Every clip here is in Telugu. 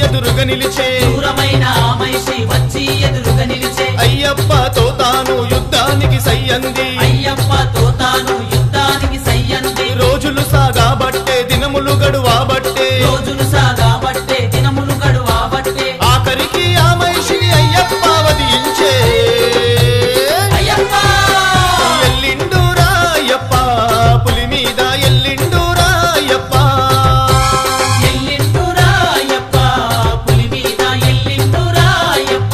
ఎదురుగా నిలిచే దూరమైన ఆ మనిషి వచ్చి ఎదురుగా నిలిచే అయ్యప్పతో తాను యుద్ధానికి సయ్యంది అయ్యప్పతో తాను యుద్ధానికి సయ్యంది రోజులు సాగాబట్టే దినములు గడువాబట్టే రోజులు సాగాబట్టే దినములు గడువాబట్టే ఆఖరికి ఆ మనిషిని అయ్యప్ప వదిలించే అయ్యప్ప ఎల్లిండురా అయ్యప్ప పులి మీద ఎల్లిండురా అయ్యప్ప ఎల్లిండురా అయ్యప్ప పులి మీద ఎల్లిండురా అయ్యప్ప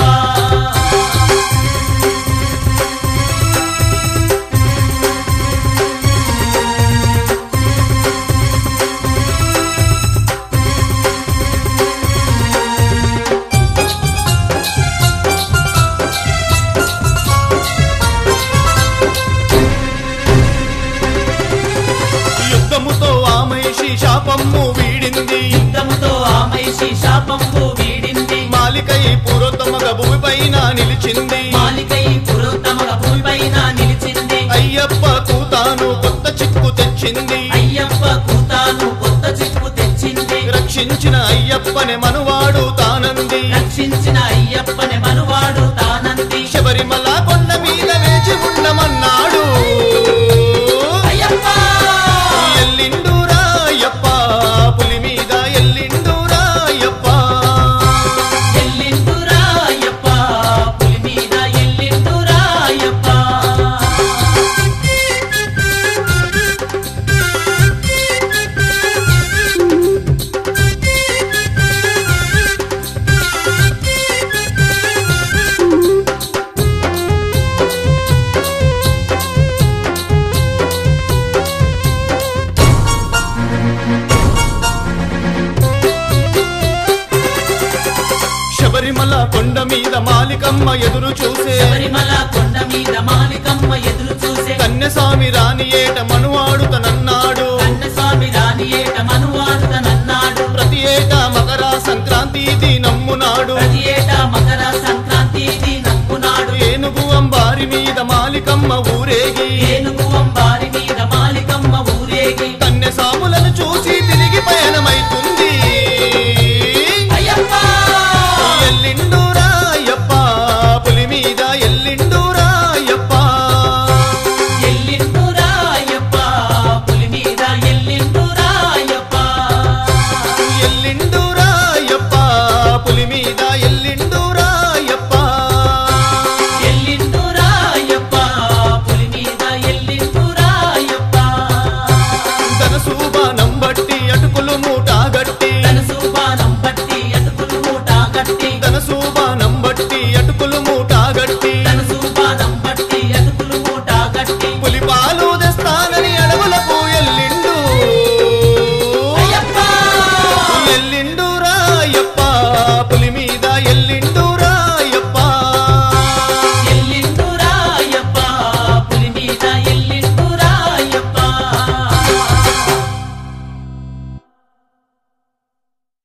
యుద్ధముతో ఆ మనిషి శాపమ్ము వీడింది యుద్ధముతో ఆ మనిషి శాపంపు వీడింది మాలికై పూర్వోత్తమగ భూమి పైన నిలిచింది మాలికై పురోత్తమగా భూమిపైన నిలిచింది అయ్యప్పకు తాను కొత్త చిక్కు తెచ్చింది అయ్యప్పకు తాను కొత్త చిక్కు తెచ్చింది రక్షించిన అయ్యప్పనే మనువాడు తానంది రక్షించిన అయ్యప్పని మనువాడు తానంది శబరిమల కొండ మీద వేచి ఉండమన్నాడు అయ్యప్ప ఎల్లిండురా అయ్యప్ప పులి మీద ఎల్లిండురా అయ్యప్ప ఎల్లిండురా అయ్యప్ప పులి మీద ఎల్లిండురా అయ్యప్ప శబరిమల కొండ మీద మాలికమ్మ ఎదురు చూసే శబరిమల కొండ మీద మాలికమ్మ ఎదురు చూసే కన్యస్వామి రాని ఏట మనువాడుతనన్నాడు కన్నస్వామి రాని ఏట మనువాడు తనన్నాడు ప్రతి ఏటా మకర సంక్రాంతి దినమ్మునాడు ప్రతి ఏటా మకర సంక్రాంతి నప్పునాడు ఏనుగు అంబారి మీద మాలికమ్మ ఊరేగి ఏనుగు అంబారి మీద మాలికమ్మ ఊరేగి కన్య సాములను చూసి తిరిగి పయనమైతుంది అయ్యప్ప ఎల్లిండురా అయ్యప్ప పులి మీద ఎల్లిండురా అయ్యప్ప ఎల్లిండురా అయ్యప్ప పులి మీద ఎల్లిండురా అయ్యప్ప ఎల్లిండురా